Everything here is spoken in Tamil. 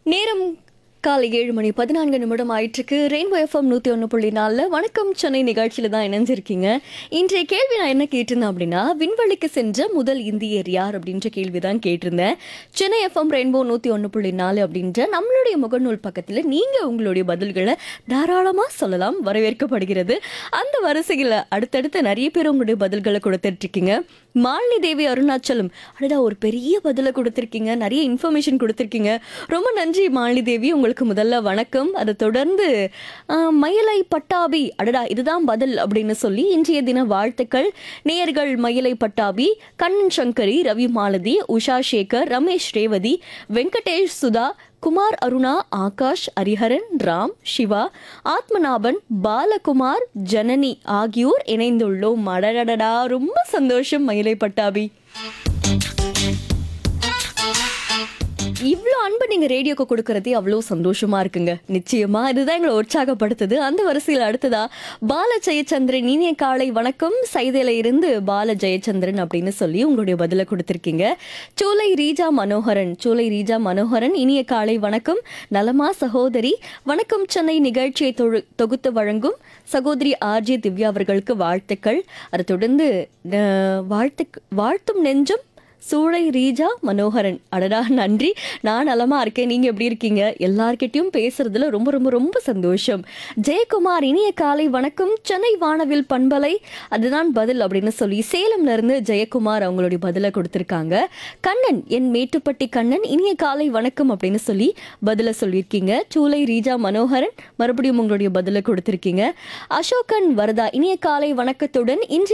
நேரம் காலை ஏழு மணி பதினான்கு நிமிடம் ஆயிட்டிருக்கு ரெயின்போ எஃப்எம் நூற்றி ஒன்று புள்ளி நாலில் வணக்கம் சென்னை நிகழ்ச்சியில் தான் இணைஞ்சிருக்கீங்க இன்றைய கேள்வி நான் என்ன கேட்டிருந்தேன் அப்படின்னா விண்வெளிக்கு சென்ற முதல் இந்தியர் யார் அப்படின்ற கேள்வி தான் கேட்டிருந்தேன் சென்னை எஃப்எம் ரெயின்போ நூற்றி ஒன்று புள்ளி நாலு அப்படின்ற நம்மளுடைய முகநூல் பக்கத்தில் நீங்கள் உங்களுடைய பதில்களை தாராளமாக சொல்லலாம் வரவேற்கப்படுகிறது அந்த வரிசையில் அடுத்தடுத்து நிறைய பேர் உங்களுடைய பதில்களை கொடுத்துட்ருக்கீங்க மாலினி தேவி அருணாச்சலம் அடடா ஒரு பெரிய பதிலை கொடுத்துருக்கீங்க நிறைய இன்ஃபர்மேஷன் கொடுத்துருக்கீங்க ரொம்ப நன்றி மாலினி தேவி உங்களுக்கு முதல்ல வணக்கம் அதை தொடர்ந்து ஆஹ், மயிலை பட்டாபி அடடா இதுதான் பதில் அப்படின்னு சொல்லி இன்றைய தின வாழ்த்துக்கள் நேயர்கள் மயிலை பட்டாபி கண்ணன் சங்கரி ரவி மாலதி உஷா சேகர் ரமேஷ் ரேவதி வெங்கடேஷ் சுதா குமார் அருணா ஆகாஷ் ஹரிஹரன் ராம் சிவா ஆத்மநாபன் பாலகுமார் ஜனனி ஆகியோர் இணைந்துள்ளோம் அடடடடா ரொம்ப சந்தோஷம் மயிலை பட்டாபி இவ்வளோ அன்பு நீங்கள் ரேடியோக்கு கொடுக்கறதே அவ்வளோ சந்தோஷமா இருக்குங்க நிச்சயமா இதுதான் எங்களை உற்சாகப்படுத்துது அந்த வரிசையில் அடுத்ததா பால ஜெயச்சந்திரன் இனிய காலை வணக்கம் சைதையில இருந்து பால ஜெயச்சந்திரன் அப்படின்னு சொல்லி உங்களுடைய பதிலை கொடுத்துருக்கீங்க சூலை ரீஜா மனோகரன் சூலை ரீஜா மனோகரன் இனிய காலை வணக்கம் நலமா சகோதரி வணக்கம் சென்னை நிகழ்ச்சியை தொழு- தொகுத்து வழங்கும் சகோதரி ஆர்ஜே திவ்யா அவர்களுக்கு வாழ்த்துக்கள் அதை தொடர்ந்து அஹ், வாழ்த்து வாழ்த்தும் நெஞ்சம் சூளை ரீஜா மனோகரன் அடடா நன்றி நான் நலமா இருக்கேன் நீங்க எப்படி இருக்கீங்க எல்லார்கிட்டயும் பேசுறதுல ரொம்ப ரொம்ப ரொம்ப சந்தோஷம் ஜெயக்குமார் இனிய காலை வணக்கம் சென்னை வானவில் பண்பலை அதுதான் பதில் அப்படின்னு சொல்லி சேலம்ல இருந்து ஜெயக்குமார் அவங்களுடைய பதிலை கொடுத்திருக்காங்க கண்ணன் என் மேட்டுப்பட்டி கண்ணன் இனிய காலை வணக்கம் அப்படின்னு சொல்லி பதிலை சொல்லியிருக்கீங்க சூளை ரீஜா மனோகரன் மறுபடியும் உங்களுடைய பதிலை கொடுத்திருக்கீங்க அசோகன் வரதா இனிய காலை வணக்கத்துடன் இன்றைய